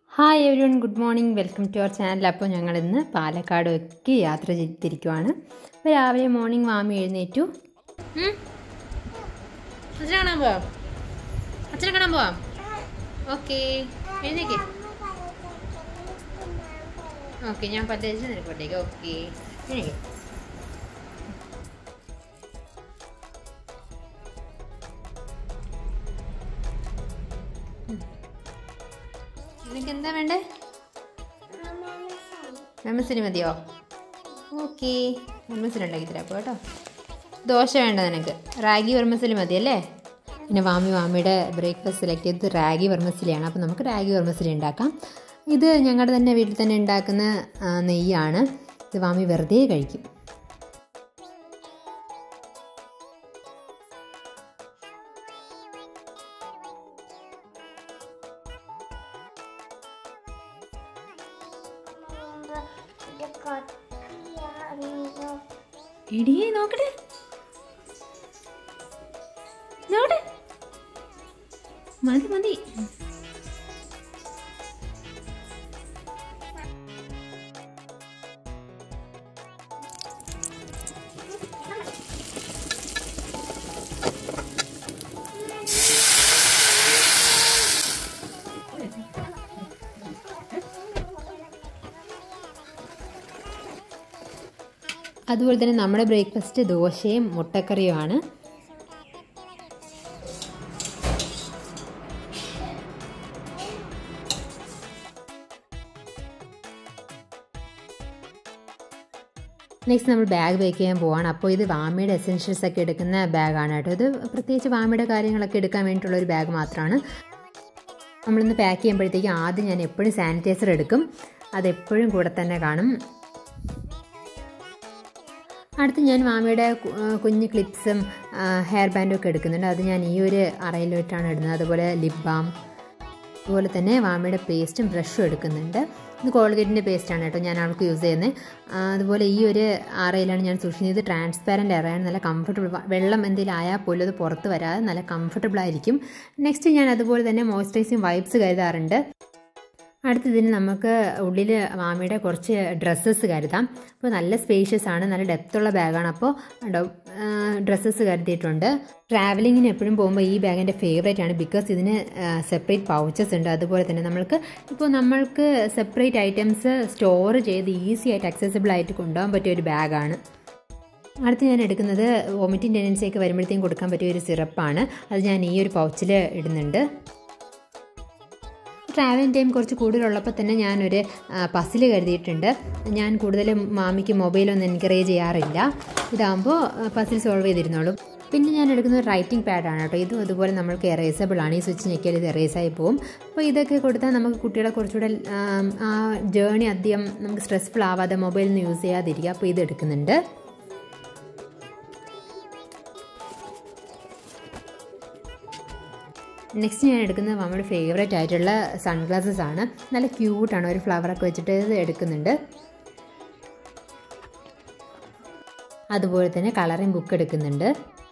Hi everyone good morning welcome to our channel അപ്പോൾ ഞങ്ങൾ ഇന്ന് പാലക്കാടൊക്കെ യാത്ര ചെയ്തിരിക്കുവാണ് അപ്പോൾ രാവിലെ മോർണിംഗ് മാമി എഴുന്നേറ്റു അച്ഛനെ കാണാൻ പോവാം അച്ഛനെ കാണാൻ പോവാം ഓക്കെ എഴുന്നേക്ക് ഓക്കെ ഞാൻ പത്തേച്ച് നിനക്കോട്ടേക്ക് ഓക്കെ എഴുന്നേക്ക് നിനക്ക് എന്താ വേണ്ടേ മെമ്മസിന് മതിയോ ഓക്കെ മെമ്മസിന് ഉണ്ടാക്കി തരാം അപ്പോൾ കേട്ടോ ദോശ വേണ്ട നിനക്ക് റാഗി വെർമസിലി മതി അല്ലേ പിന്നെ വാമി വാമിയുടെ ബ്രേക്ക്ഫാസ്റ്റ് സെലക്ട് ചെയ്തത് റാഗി വെർമസിലിയാണ് അപ്പോൾ നമുക്ക് റാഗി വെർമസിലി ഉണ്ടാക്കാം ഇത് ഞങ്ങളുടെ തന്നെ വീട്ടിൽ തന്നെ ഉണ്ടാക്കുന്ന ആ, നെയ്യാണ് ഇത് വാമി വെറുതെ കഴിക്കും എടിയേ നോക്കട്ടെ നോക്കട്ടെ മതി മതി അതുപോലെ തന്നെ നമ്മുടെ ബ്രേക്ക്ഫാസ്റ്റ് ദോശയും മുട്ടക്കറിയുമാണ് നെക്സ്റ്റ് നമ്മൾ ബാഗ് പാക്ക് ചെയ്യാൻ പോവാണ് അപ്പോൾ ഇത് വാമിയുടെ എസെൻഷ്യൽസ് ഒക്കെ എടുക്കുന്ന ബാഗാണ് കേട്ടോ ഇത് പ്രത്യേകിച്ച് വാമിയുടെ കാര്യങ്ങളൊക്കെ എടുക്കാൻ വേണ്ടിയിട്ടുള്ള ഒരു ബാഗ് മാത്രമാണ് നമ്മളിന്ന് പാക്ക് ചെയ്യുമ്പോഴത്തേക്കും ആദ്യം ഞാൻ എപ്പോഴും സാനിറ്റൈസർ എടുക്കും അതെപ്പോഴും കൂടെ തന്നെ കാണും അടുത്ത് ഞാൻ മാമിയുടെ കു- ആ, കുഞ്ഞ് ക്ലിപ്സും ഹെയർ ബാൻഡും ഒക്കെ എടുക്കുന്നുണ്ട് അത് ഞാൻ ഈ ഒരു അറയിലോട്ടാണ് ഇടുന്നത് അതുപോലെ ലിപ് ബാം അതുപോലെ തന്നെ മാമിയുടെ പേസ്റ്റും ബ്രഷും എടുക്കുന്നുണ്ട് ഇത് കോൾഗേറ്റിൻ്റെ പേസ്റ്റാണ് കേട്ടോ ഞാൻ ആൾക്ക് യൂസ് ചെയ്യുന്നത് ആ, അതുപോലെ ഈ ഒരു അറയിലാണ് ഞാൻ സൂക്ഷിക്കുന്നത് ഇത് ട്രാൻസ്പാരൻ്റ് അറയാണ് നല്ല കംഫർട്ടബിൾ വെള്ളം എന്തെങ്കിലും ആയാൽ പോലും അത് പുറത്ത് വരാതെ നല്ല കംഫർട്ടബിൾ ആയിരിക്കും നെക്സ്റ്റ് ഞാൻ അതുപോലെ തന്നെ മോയ്സ്ചറൈസിങ് വൈബ്സ് കരുതാറുണ്ട് അടുത്തതിന് നമുക്ക് ഉള്ളിൽ മാമിയുടെ കുറച്ച് ഡ്രസ്സസ് കരുതാം അപ്പോൾ നല്ല സ്പേഷ്യസ് ആണ് നല്ല ഡെപ്തുള്ള ബാഗാണ് അപ്പോൾ ഡ്രസ്സസ് കരുതിയിട്ടുണ്ട് ട്രാവലിങ്ങിന് എപ്പോഴും പോകുമ്പോൾ ഈ ബാഗിൻ്റെ ഫേവറേറ്റ് ആണ് ബിക്കോസ് ഇതിന് സെപ്പറേറ്റ് പൗച്ചസ് ഉണ്ട് അതുപോലെ തന്നെ നമ്മൾക്ക് ഇപ്പോൾ നമ്മൾക്ക് സെപ്പറേറ്റ് ഐറ്റംസ് സ്റ്റോർ ചെയ്ത് ഈസി ആയിട്ട് അക്സസിബിൾ ആയിട്ട് കൊണ്ടുപോകാൻ പറ്റിയ ഒരു ബാഗാണ് അടുത്ത് ഞാൻ എടുക്കുന്നത് വോമിറ്റിംഗ് ടെൻഡൻസി ഒക്കെ വരുമ്പോഴത്തേക്കും കൊടുക്കാൻ പറ്റിയ ഒരു സിറപ്പാണ് അത് ഞാൻ ഈ ഒരു പൗച്ചിൽ ഇടുന്നുണ്ട് ട്രാവലിംഗ് ടൈം കുറച്ച് കൂടുതലുള്ളപ്പോൾ തന്നെ ഞാനൊരു പസിൽ കരുതിയിട്ടുണ്ട് ഞാൻ കൂടുതലും മാമിക്ക് മൊബൈലൊന്നും എൻകറേജ് ചെയ്യാറില്ല ഇതാകുമ്പോൾ പസിൽ സോൾവ് ചെയ്തിരുന്നോളും പിന്നെ ഞാൻ എടുക്കുന്നത് റൈറ്റിംഗ് പാഡാണ് കേട്ടോ ഇതും അതുപോലെ നമ്മൾക്ക് എറേസബിൾ ആണ് ഈ സ്വിച്ച് ഞെക്കിയാൽ ഇത് erase ആയി പോകും അപ്പോൾ ഇതൊക്കെ കൊടുത്താൽ നമുക്ക് കുട്ടികളെ കുറച്ചുകൂടെ ആം, ആ ജേണി അധികം നമുക്ക് സ്ട്രെസ്ഫുൾ ആവാതെ മൊബൈലിൽ നിന്ന് യൂസ് ചെയ്യാതിരിക്കുക അപ്പോൾ ഇത് എടുക്കുന്നുണ്ട് നെക്സ്റ്റ് ഞാൻ എടുക്കുന്നത് നമ്മുടെ ഫേവറേറ്റ് ആയിട്ടുള്ള സൺഗ്ലാസസ് ആണ് നല്ല ക്യൂട്ടാണ് ഒരു ഫ്ലവറൊക്കെ വെച്ചിട്ട് ഇത് എടുക്കുന്നുണ്ട് അതുപോലെ തന്നെ കളറിംഗ് ബുക്ക് എടുക്കുന്നുണ്ട്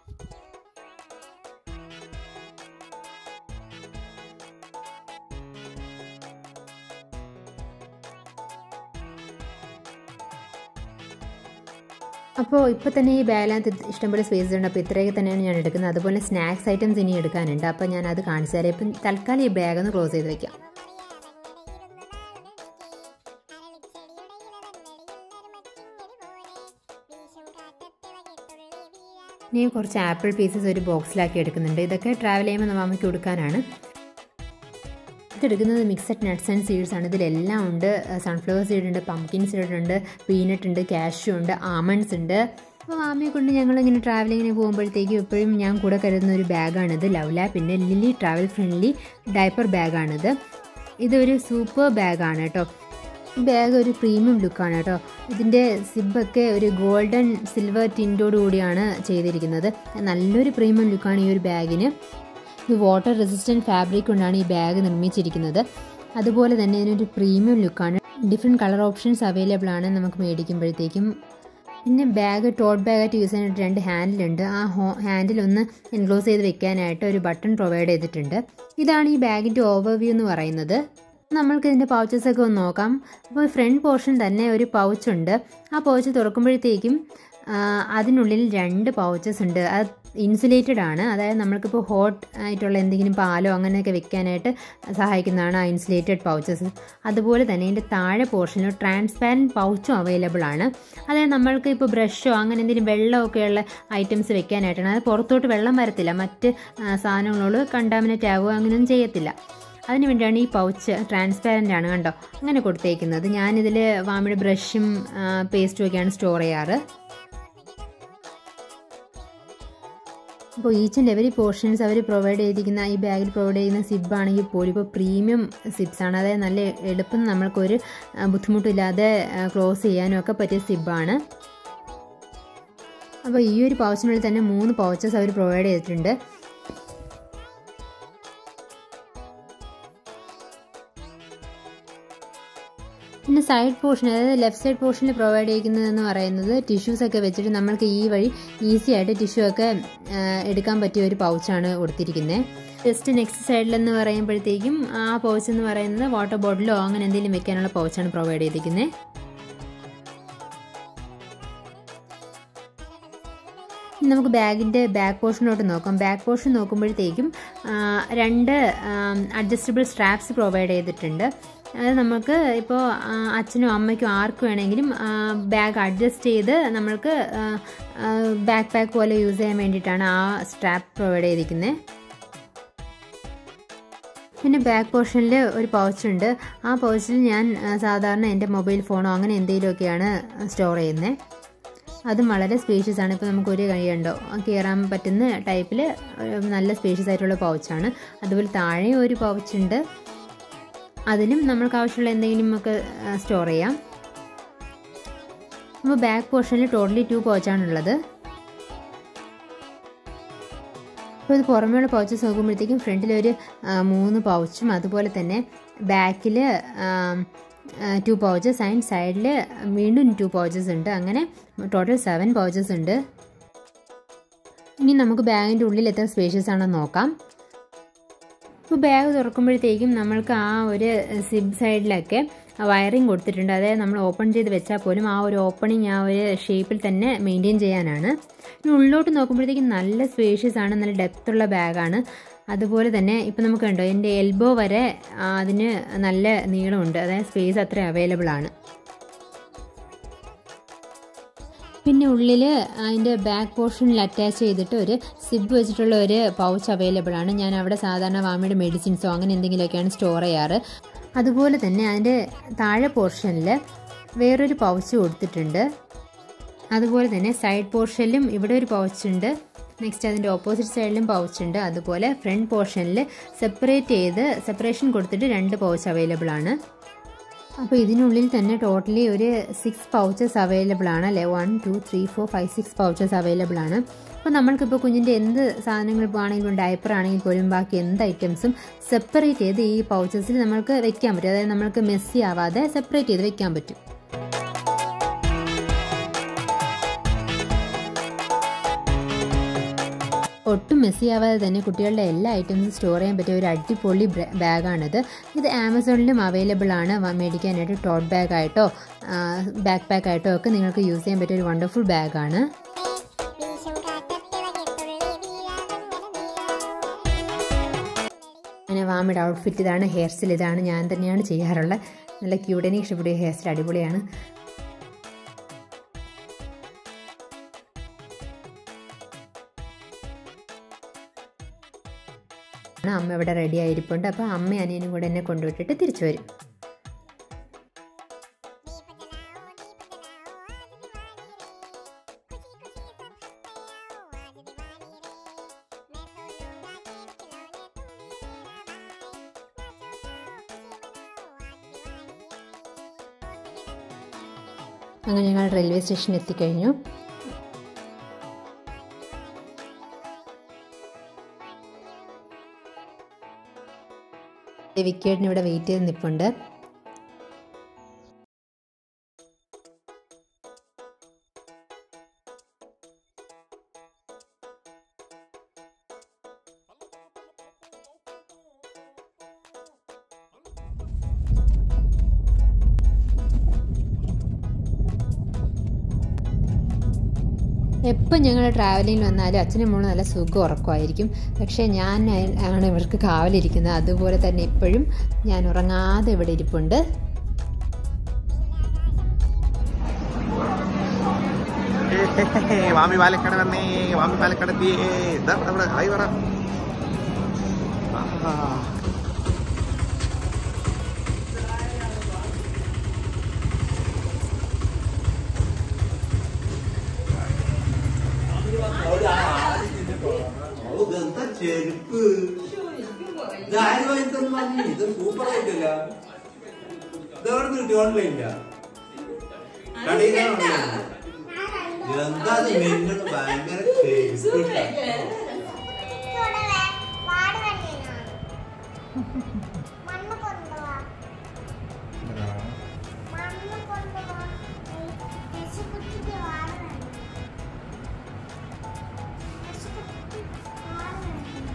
അപ്പോൾ ഇപ്പോൾ തന്നെ ഈ ബാഗിനകത്ത് ഇഷ്ടംപോലെ സ്പേസ് ഉണ്ട് അപ്പോൾ ഇത്രയൊക്കെ തന്നെയാണ് ഞാൻ എടുക്കുന്നത് അതുപോലെ സ്നാക്സ് ഐറ്റംസ് ഇനി എടുക്കാനുണ്ട് അപ്പോൾ ഞാൻ അത് കാണിച്ചു തരാം ഇപ്പം തൽക്കാലം ഈ ബാഗ് ഒന്ന് ക്ലോസ് ചെയ്ത് വെക്കാം ഇനി കുറച്ച് ആപ്പിൾ പീസസ് ഒരു ബോക്സിലാക്കി എടുക്കുന്നുണ്ട് ഇതൊക്കെ ട്രാവൽ ചെയ്യുമ്പോൾ മാമയ്ക്ക് കൊടുക്കാനാണ് ഇതെടുക്കുന്നത് മിക്സഡ് നട്ട്സ് ആൻഡ് സീഡ്സ് ആണ് ഇതിലെല്ലാം ഉണ്ട് സൺഫ്ലവർ സീഡ് ഉണ്ട് പംകിൻ സീഡ് ഉണ്ട് പീനട്ട് ഉണ്ട് കാഷ്യൂ ഉണ്ട് ആമണ്ട്സ് ഉണ്ട് അപ്പോൾ മാമിയെ കൊണ്ട് ഞങ്ങൾ ഇങ്ങനെ ട്രാവലിങ്ങിന് പോകുമ്പോഴത്തേക്കും എപ്പോഴും ഞാൻ കൂടെ കരുതുന്ന ഒരു ബാഗാണിത് ലവ് ലാപ്പിൻ്റെ ലില്ലി ട്രാവൽ ഫ്രണ്ട്ലി ഡയപ്പർ ബാഗാണിത് ഇതൊരു സൂപ്പർ ബാഗാണ് കേട്ടോ ഈ ബാഗ് ഒരു പ്രീമിയം ലുക്കാണ് കേട്ടോ ഇതിൻ്റെ സിബൊക്കെ ഒരു ഗോൾഡൻ സിൽവർ ടിൻറ്റോട് കൂടിയാണ് ചെയ്തിരിക്കുന്നത് നല്ലൊരു പ്രീമിയം ലുക്കാണ് ഈ ഒരു ബാഗിന് ഇത് വാട്ടർ റെസിസ്റ്റൻറ്റ് ഫാബ്രിക് കൊണ്ടാണ് ഈ ബാഗ് നിർമ്മിച്ചിരിക്കുന്നത് അതുപോലെ തന്നെ ഇതിനൊരു പ്രീമിയം ലുക്കാണ് ഡിഫറെൻറ്റ് കളർ ഓപ്ഷൻസ് അവൈലബിൾ ആണ് നമുക്ക് മേടിക്കുമ്പോഴത്തേക്കും പിന്നെ ബാഗ് ടോട്ട് ബാഗായിട്ട് യൂസ് ചെയ്യാനായിട്ട് രണ്ട് ഹാൻഡിലുണ്ട് ആ ഹോ ഹാൻഡിൽ ഒന്ന് എൻക്ലോസ് ചെയ്ത് വെക്കാനായിട്ട് ഒരു ബട്ടൺ പ്രൊവൈഡ് ചെയ്തിട്ടുണ്ട് ഇതാണ് ഈ ബാഗിൻ്റെ ഓവർവ്യൂ എന്ന് പറയുന്നത് നമ്മൾക്ക് ഇതിൻ്റെ പൗച്ചസൊക്കെ ഒന്ന് നോക്കാം അപ്പോൾ ഫ്രണ്ട് പോർഷൻ തന്നെ ഒരു പൗച്ചുണ്ട് ആ പൗച്ച് തുറക്കുമ്പോഴത്തേക്കും അതിനുള്ളിൽ രണ്ട് പൗച്ചസ് ഉണ്ട് അത് ഇൻസുലേറ്റഡ് ആണ് അതായത് നമ്മൾക്കിപ്പോൾ ഹോട്ട് ആയിട്ടുള്ള എന്തെങ്കിലും പാലോ അങ്ങനെയൊക്കെ വെക്കാനായിട്ട് സഹായിക്കുന്നതാണ് ആ ഇൻസുലേറ്റഡ് പൗച്ചസ് അതുപോലെ തന്നെ ഇതിൻ്റെ താഴെ പോർഷനിൽ ട്രാൻസ്പാരൻറ്റ് പൗച്ചും അവൈലബിൾ ആണ് അതായത് നമ്മൾക്ക് ഇപ്പോൾ ബ്രഷോ അങ്ങനെ എന്തെങ്കിലും വെള്ളമൊക്കെയുള്ള ഐറ്റംസ് വെക്കാനായിട്ടാണ് അത് പുറത്തോട്ട് വെള്ളം വരത്തില്ല മറ്റ് സാധനങ്ങളോട് കണ്ടാമിനേറ്റ് ആവുകയോ അങ്ങനെയൊന്നും ചെയ്യത്തില്ല അതിന് വേണ്ടിയാണ് ഈ പൗച്ച് ട്രാൻസ്പാരൻ്റ് ആണ് കണ്ടോ അങ്ങനെ കൊടുത്തേക്കുന്നത് ഞാനിതിൽ വാമിയുടെ ബ്രഷും പേസ്റ്റും ഒക്കെയാണ് സ്റ്റോർ ചെയ്യാറ് അപ്പോൾ ഈച്ച് ആൻഡ് എവറി പോർഷൻസ് അവർ പ്രൊവൈഡ് ചെയ്തിരിക്കുന്ന ഈ ബാഗിൽ പ്രൊവൈഡ് ചെയ്യുന്ന സിബ് ആണെങ്കിൽ പോലും ഇപ്പോൾ പ്രീമിയം സിബ്സ് ആണ് അതായത് നല്ല എളുപ്പം നമ്മൾക്കൊരു ബുദ്ധിമുട്ടില്ലാതെ ക്ലോസ് ചെയ്യാനും ഒക്കെ പറ്റിയ സിബാണ് അപ്പോൾ ഈ ഒരു പൗച്ചിനുള്ളിൽ തന്നെ മൂന്ന് പൗച്ചസ് അവർ പ്രൊവൈഡ് ചെയ്തിട്ടുണ്ട് പിന്നെ സൈഡ് പോർഷൻ അതായത് ലെഫ്റ്റ് സൈഡ് പോർഷനിൽ പ്രൊവൈഡ് ചെയ്യിക്കുന്നതെന്ന് പറയുന്നത് ടിഷ്യൂസ് ഒക്കെ വെച്ചിട്ട് നമ്മൾക്ക് ഈ വഴി ഈസി ആയിട്ട് ടിഷ്യൂ ഒക്കെ എടുക്കാൻ പറ്റിയ ഒരു പൗച്ചാണ് കൊടുത്തിരിക്കുന്നത് ജസ്റ്റ് നെക്സ്റ്റ് സൈഡിലെന്ന് പറയുമ്പോഴത്തേക്കും ആ പൗച്ച് എന്ന് പറയുന്നത് വാട്ടർ ബോട്ടിലോ അങ്ങനെ എന്തെങ്കിലും വെക്കാനുള്ള പൗച്ചാണ് പ്രൊവൈഡ് ചെയ്തിരിക്കുന്നത് നമുക്ക് ബാഗിൻ്റെ ബാക്ക് പോർഷനിലോട്ട് നോക്കാം ബാക്ക് പോർഷൻ നോക്കുമ്പോഴത്തേക്കും രണ്ട് അഡ്ജസ്റ്റബിൾ സ്ട്രാപ്സ് പ്രൊവൈഡ് ചെയ്തിട്ടുണ്ട് അത് നമുക്ക് ഇപ്പോൾ അച്ഛനും അമ്മയ്ക്കും ആർക്ക് വേണമെങ്കിലും ബാഗ് അഡ്ജസ്റ്റ് ചെയ്ത് നമ്മൾക്ക് ബാക്ക് പാക്ക് പോലെ യൂസ് ചെയ്യാൻ വേണ്ടിയിട്ടാണ് ആ സ്ട്രാപ്പ് പ്രൊവൈഡ് ചെയ്തിരിക്കുന്നത് പിന്നെ ബാക്ക് പോർഷനിൽ ഒരു പൗച്ചുണ്ട് ആ പൗച്ചിൽ ഞാൻ സാധാരണ എൻ്റെ മൊബൈൽ ഫോണോ അങ്ങനെ എന്തെങ്കിലുമൊക്കെയാണ് സ്റ്റോർ ചെയ്യുന്നത് അതും വളരെ സ്പേഷ്യസ് ആണ് ഇപ്പോൾ നമുക്ക് ഒരു കഴിയുണ്ടോ കയറാൻ പറ്റുന്ന ടൈപ്പിൽ നല്ല സ്പേഷ്യസ് ആയിട്ടുള്ള പൗച്ചാണ് അതുപോലെ താഴെ ഒരു പൗച്ചുണ്ട് അതിലും നമ്മൾക്ക് ആവശ്യമുള്ള എന്തെങ്കിലും ഒക്കെ സ്റ്റോർ ചെയ്യാം അപ്പോൾ ബാക്ക് പോർഷനിൽ ടോട്ടലി ടു പൗച്ചാണുള്ളത് അപ്പോൾ ഇത് പുറമേയുള്ള പൗച്ചസ് നോക്കുമ്പോഴത്തേക്കും ഫ്രണ്ടിൽ ഒരു മൂന്ന് പൗച്ചും അതുപോലെ തന്നെ ബാക്കിൽ ടു പൗച്ചസ് ആൻഡ് സൈഡിൽ വീണ്ടും ടു പൗച്ചസ് ഉണ്ട് അങ്ങനെ ടോട്ടൽ സെവൻ പൗച്ചസ് ഉണ്ട് ഇനി നമുക്ക് ബാഗിൻ്റെ ഉള്ളിൽ എത്ര സ്പേഷ്യസ് ആണെന്ന് നോക്കാം ഇപ്പോൾ ബാഗ് തുറക്കുമ്പോഴത്തേക്കും നമ്മൾക്ക് ആ ഒരു സിബ് സൈഡിലൊക്കെ വയറിങ് കൊടുത്തിട്ടുണ്ട് അതായത് നമ്മൾ ഓപ്പൺ ചെയ്ത് വെച്ചാൽ പോലും ആ ഒരു ഓപ്പണിങ് ആ ഒരു ഷേപ്പിൽ തന്നെ മെയിൻറ്റെയിൻ ചെയ്യാനാണ് ഇനി ഉള്ളിലോട്ട് നോക്കുമ്പോഴത്തേക്കും നല്ല സ്പേഷ്യസ് ആണ് നല്ല ഡെപ്ത് ഉള്ള ബാഗാണ് അതുപോലെ തന്നെ ഇപ്പം നമുക്ക് കണ്ടോ എൻ്റെ എൽബോ വരെ അതിന് നല്ല നീളമുണ്ട് അതായത് സ്പേസ് അത്ര അവൈലബിൾ ആണ് പിന്നെ ഉള്ളിൽ അതിൻ്റെ ബാക്ക് പോർഷനിൽ അറ്റാച്ച് ചെയ്തിട്ട് ഒരു സിബ് വെച്ചിട്ടുള്ള ഒരു പൗച്ച് അവൈലബിൾ ആണ് ഞാൻ അവിടെ സാധാരണ വാമിയുടെ മെഡിസിൻസോ അങ്ങനെ എന്തെങ്കിലുമൊക്കെയാണ് സ്റ്റോർ ചെയ്യാറ് അതുപോലെ തന്നെ അതിൻ്റെ താഴെ പോർഷനിൽ വേറൊരു പൗച്ച് കൊടുത്തിട്ടുണ്ട് അതുപോലെ തന്നെ സൈഡ് പോർഷനിലും ഇവിടെ ഒരു പൗച്ച് ഉണ്ട് നെക്സ്റ്റ് അതിൻ്റെ ഓപ്പോസിറ്റ് സൈഡിലും പൗച്ച് ഉണ്ട് അതുപോലെ ഫ്രണ്ട് പോർഷനിൽ സെപ്പറേറ്റ് ചെയ്ത് സെപ്പറേഷൻ കൊടുത്തിട്ട് രണ്ട് പൗച്ച് അവൈലബിൾ ആണ് അപ്പോൾ ഇതിനുള്ളിൽ തന്നെ ടോട്ടലി ഒരു സിക്സ് പൗച്ചസ് അവൈലബിൾ ആണ് അല്ലേ one two three four five six pouches available ആണ് അപ്പോൾ നമ്മൾക്കിപ്പോൾ കുഞ്ഞിൻ്റെ എന്ത് സാധനങ്ങൾ ഇപ്പോൾ ആണെങ്കിലും ഡയപ്പർ ആണെങ്കിൽ പോലും ബാക്കി എന്ത് ഐറ്റംസും സെപ്പറേറ്റ് ചെയ്ത് ഈ പൗച്ചസിൽ നമ്മൾക്ക് വെക്കാൻ പറ്റും അതായത് നമ്മൾക്ക് മെസ്സി ആവാതെ സെപ്പറേറ്റ് ചെയ്ത് വെക്കാൻ പറ്റും ഒട്ടും മെസ്സിയാവാതെ തന്നെ കുട്ടികളുടെ എല്ലാ ഐറ്റംസും സ്റ്റോർ ചെയ്യാൻ പറ്റിയ ഒരു അടിപൊളി ബാഗാണിത് ഇത് ആമസോണിലും അവൈലബിൾ ആണ് മേടിക്കാനായിട്ട് ടോട്ട് ബാഗായിട്ടോ ബാക്ക് പാക്ക് ആയിട്ടോ ഒക്കെ നിങ്ങൾക്ക് യൂസ് ചെയ്യാൻ പറ്റിയ ഒരു വണ്ടർഫുൾ ബാഗാണ് അങ്ങനെ വാമിയുടെ ഔട്ട്ഫിറ്റ് ഇതാണ് ഹെയർ സ്റ്റൈൽ ഇതാണ് ഞാൻ തന്നെയാണ് ചെയ്യാറുള്ളത് നല്ല ക്യൂട്ടനെ ഇഷ്ടപ്പെടുക ഹെയർ സ്റ്റൈൽ അടിപൊളിയാണ് അമ്മ ഇവിടെ റെഡി ആയിരിപ്പുണ്ട് അപ്പോൾ അമ്മ അനിയനും കൂടെ എന്നെ കൊണ്ടുവിട്ടിട്ട് തിരിച്ചു വരും അങ്ങനെ ഞങ്ങൾ റെയിൽവേ സ്റ്റേഷനിൽ എത്തിക്കഴിഞ്ഞു വിക്കേട്ടിന് ഇവിടെ വെയിറ്റ് ചെയ്ത് നിൽപ്പുണ്ട് എപ്പം ഞങ്ങൾ ട്രാവലിങ്ങിൽ വന്നാലും അച്ഛനും മോളും നല്ല സുഖം ഉറക്കമായിരിക്കും പക്ഷേ ഞാൻ ആണ് ഇവർക്ക് കാവലിരിക്കുന്നത് അതുപോലെ തന്നെ ഇപ്പോഴും ഞാൻ ഉറങ്ങാതെ ഇവിടെ ഇരിപ്പുണ്ട് വാമി പാലക്കാട് വന്നേ വാമി പാലക്കാട് എത്തിയേ ഇതാ നമ്മുടെ ഹായ് പറ ആ. ഇതെന്താ ചെരുപ്പ് ഇതാര് വാങ്ങിത്തെന്ന് പറഞ്ഞു ഇത് സൂപ്പർ ആയിട്ടില്ല ഇതെവിടെ നിന്ന് കിട്ടി ഓൺലൈനില്ല കടയിൽ എന്താ ഇത് മിന്നൽ ഭയങ്കര ടേസ്റ്റ് മണ്ണ് കൊണ്ടുപോവാ മണ്ണ് കൊണ്ടുപോവാ പശുക്കുട്ടിക്ക് വാട വേണം പശുക്കുട്ടിക്ക് വാട വേണം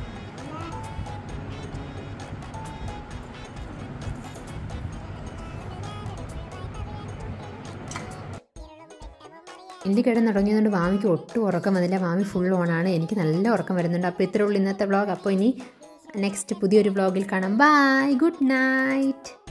എൻ്റെ കിടന്നുറങ്ങിയതുകൊണ്ട് മാമിക്ക് ഒട്ടും ഉറക്കം വന്നില്ല മാമി ഫുൾ ഓണാണ് എനിക്ക് നല്ല ഉറക്കം വരുന്നുണ്ട് അപ്പോൾ ഇത്രേ ഉള്ളൂ ഇന്നത്തെ വ്ളോഗ് അപ്പോൾ ഇനി നെക്സ്റ്റ് പുതിയൊരു വ്ളോഗിൽ കാണാം ബൈ ഗുഡ് നൈറ്റ്